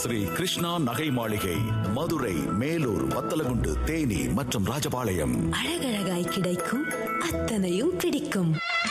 ஸ்ரீ கிருஷ்ணா நகை மாளிகை மதுரை மேலூர் வத்தலகுண்டு தேனி மற்றும் ராஜபாளையம் அழகழகாய் கிடைக்கும் அத்தனையும் பிடிக்கும்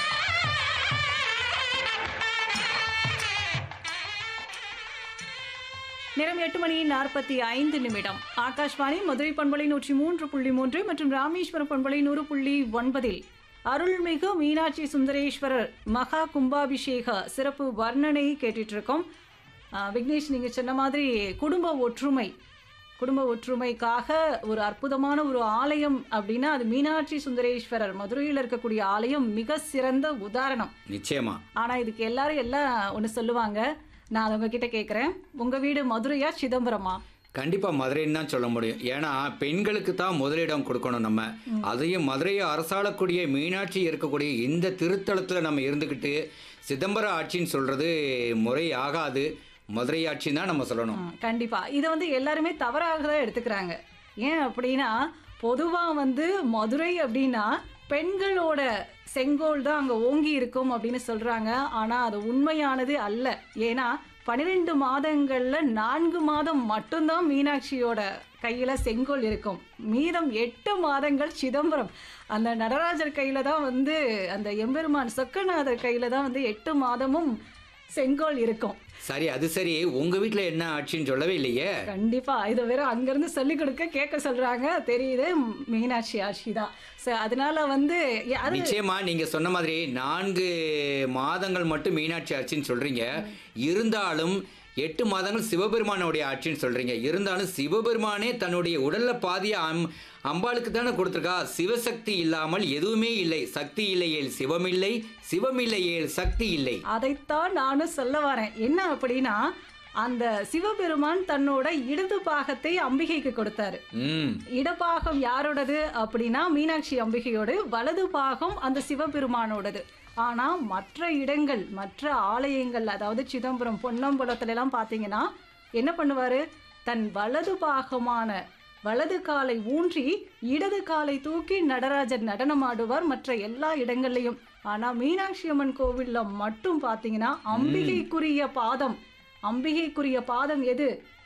நேரம் எட்டு மணி நாற்பத்தி ஐந்து நிமிடம் ஆகாஷ்வாணி மதுரை பண்பலை நூற்றி மூன்று புள்ளி மூன்று மற்றும் ராமேஸ்வரம் பண்பலை நூறு புள்ளி ஒன்பதில் அருள்மிகு மீனாட்சி சுந்தரேஸ்வரர் மகா கும்பாபிஷேக சிறப்பு வர்ணனை கேட்டுட்டு இருக்கோம் ஆஹ், விக்னேஷ் நீங்க சொன்ன மாதிரி குடும்ப ஒற்றுமை குடும்ப ஒற்றுமைக்காக ஒரு அற்புதமான ஒரு ஆலயம் அப்படின்னா அது மீனாட்சி சுந்தரேஸ்வரர் மதுரையில் இருக்கக்கூடிய ஆலயம் மிக சிறந்த உதாரணம் நிச்சயமா ஆனா இதுக்கு எல்லாரும் எல்லாம் ஒன்று சொல்லுவாங்க நான் அதை உங்ககிட்ட கேட்குறேன் உங்க வீடு மதுரையா சிதம்பரமா கண்டிப்பா மதுரைன்னு தான் சொல்ல முடியும் ஏன்னா பெண்களுக்கு தான் முதலிடம் கொடுக்கணும் நம்ம அதையும் மதுரையை அரசாளக்கூடிய மீனாட்சி இருக்கக்கூடிய இந்த திருத்தலத்துல நம்ம இருந்துக்கிட்டு சிதம்பர ஆட்சின்னு சொல்றது முறை ஆகாது மதுரை ஆட்சின்னு தான் நம்ம சொல்லணும் ம், கண்டிப்பா இதை வந்து எல்லாருமே தவறாக தான் எடுத்துக்கிறாங்க ஏன் அப்படின்னா பொதுவா வந்து மதுரை அப்படின்னா பெண்களோட செங்கோல் தான் அங்க ஓங்கி இருக்கும் அப்படின்னு சொல்றாங்க ஆனா அது உண்மையானது அல்ல ஏன்னா பன்னிரெண்டு மாதங்கள்ல நான்கு மாதம் மட்டும்தான் மீனாட்சியோட கையில செங்கோல் இருக்கும் மீதம் எட்டு மாதங்கள் சிதம்பரம் அந்த நடராஜர் கையில தான் வந்து அந்த எம்பெருமான் சொக்கநாதர் கையில தான் வந்து எட்டு மாதமும் செங்கோல் இருக்கும் சரி அது சரி உங்க வீட்ல என்ன ஆட்சின்னு சொல்லவே இல்லையே கண்டிப்பா இது வேற அங்கிருந்து சொல்லி கொடுக்க கேட்க சொல்றாங்க தெரியுது மீனாட்சி ஆட்சி தான் சோ அதனால வந்து எ- அது நிச்சயமா நீங்க சொன்ன மாதிரி நான்கு மாதங்கள் மட்டும் மீனாட்சி ஆட்சின்னு சொல்றீங்க இருந்தாலும் எட்டு மாதங்கள் சிவபெருமானுடைய ஆட்சின்னு சொல்றீங்க இருந்தாலும் சிவபெருமானே தன்னுடைய உடல்ல பாதிய அம் அம்பாளுக்கு தானே கொடுத்துருக்கா சிவசக்தி இல்லாமல் எதுவுமே இல்லை சக்தி இல்லையேல் சிவமில்லை சிவமில்லையேல் சக்தி இல்லை அதைத்தான் நானும் சொல்ல வரேன் என்ன அப்படின்னா அந்த சிவபெருமான் தன்னோட இடது பாகத்தை அம்பிகைக்கு கொடுத்தாரு ம் இடபாகம் யாரோடது அப்படின்னா மீனாட்சி அம்பிகையோடு வலது பாகம் அந்த சிவபெருமானோடது ஆனா மற்ற இடங்கள் மற்ற ஆலயங்கள் அதாவது சிதம்பரம் பொன்னம்பலத்துல எல்லாம் பார்த்தீங்கன்னா என்ன பண்ணுவாரு தன் வலது பாகமான வலது காலை ஊன்றி இடது காலை தூக்கி நடராஜர் நடனமாடுவார் மற்ற எல்லா இடங்கள்லையும் ஆனா மீனாட்சி அம்மன் கோவில்ல மட்டும் பார்த்தீங்கன்னா அம்பிகைக்குரிய பாதம் அம்பிகைக்குரிய பாதம் எது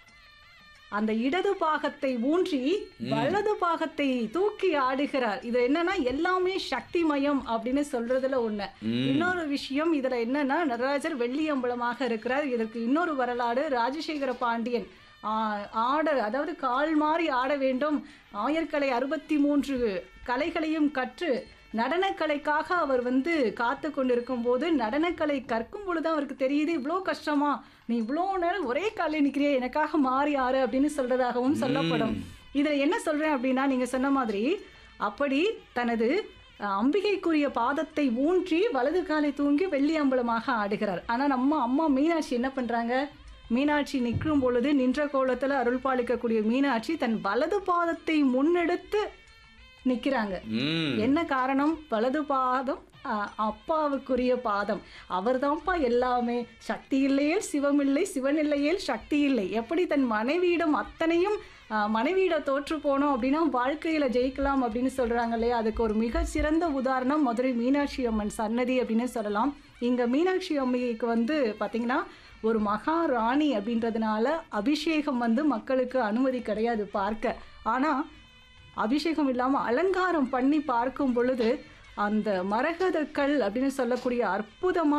அந்த இடது பாகத்தை ஊன்றி வலது பாகத்தை தூக்கி ஆடுகிறார் இது என்னன்னா எல்லாமே சக்திமயம் அப்படின்னு சொல்றதுல ஒண்ணு இன்னொரு விஷயம் இதுல என்னன்னா நடராஜர் வெள்ளி அம்பலமாக இருக்கிறார் இதற்கு இன்னொரு வரலாறு ராஜசேகர பாண்டியன் ஆ- ஆட அதாவது கால் மாறி ஆட வேண்டும் ஆயர்கலை அறுபத்தி மூன்று கலைகளையும் கற்று நடனக்கலைக்காக அவர் வந்து காத்து கொண்டிருக்கும் போது நடனக்கலை கற்கும் பொழுது அவருக்கு தெரியுது இவ்வளோ கஷ்டமா நீ இவ்வளோ நேரம் ஒரே காலில் நிற்கிறியே எனக்காக மாறி ஆறு அப்படின்னு சொல்றதாகவும் சொல்லப்படும் இதில் என்ன சொல்றேன் அப்படின்னா நீங்க சொன்ன மாதிரி அப்படி தனது அஹ், அம்பிகைக்குரிய பாதத்தை ஊன்றி வலது காலை தூங்கி வெள்ளி அம்பலமாக ஆடுகிறார் ஆனா நம்ம அம்மா மீனாட்சி என்ன பண்றாங்க மீனாட்சி நிற்கும் பொழுது நின்ற கோலத்துல அருள் பாலிக்கக்கூடிய மீனாட்சி தன் வலது பாதத்தை முன்னெடுத்து நிக்கிறாங்க ம் என்ன காரணம் வலது பாதம் ஆ, அப்பாவுக்குரிய பாதம் அவர்தான்ப்பா எல்லாமே சக்தி இல்லையேல் சிவம் இல்லை சிவன் இல்லையேல் சக்தி இல்லை எப்படி தன் மனைவியிடம் அத்தனையும் ஆ, மனைவியிட தோற்று போனோம் அப்படின்னா வாழ்க்கையில ஜெயிக்கலாம் அப்படின்னு சொல்றாங்க இல்லையா அதுக்கு ஒரு மிக சிறந்த உதாரணம் மதுரை மீனாட்சி அம்மன் சன்னதி அப்படின்னு சொல்லலாம் இங்க மீனாட்சி அம்மைக்கு வந்து பாத்தீங்கன்னா ஒரு மகாராணி அப்படின்றதுனால அபிஷேகம் வந்து மக்களுக்கு அனுமதி கிடையாது பார்க்க ஆனா அபிஷேகம் இல்லாம அலங்காரம் பண்ணி பார்க்கும் பொழுது அந்த மரகத கல் அப்படின்னு சொல்லக்கூடிய அற்புதமான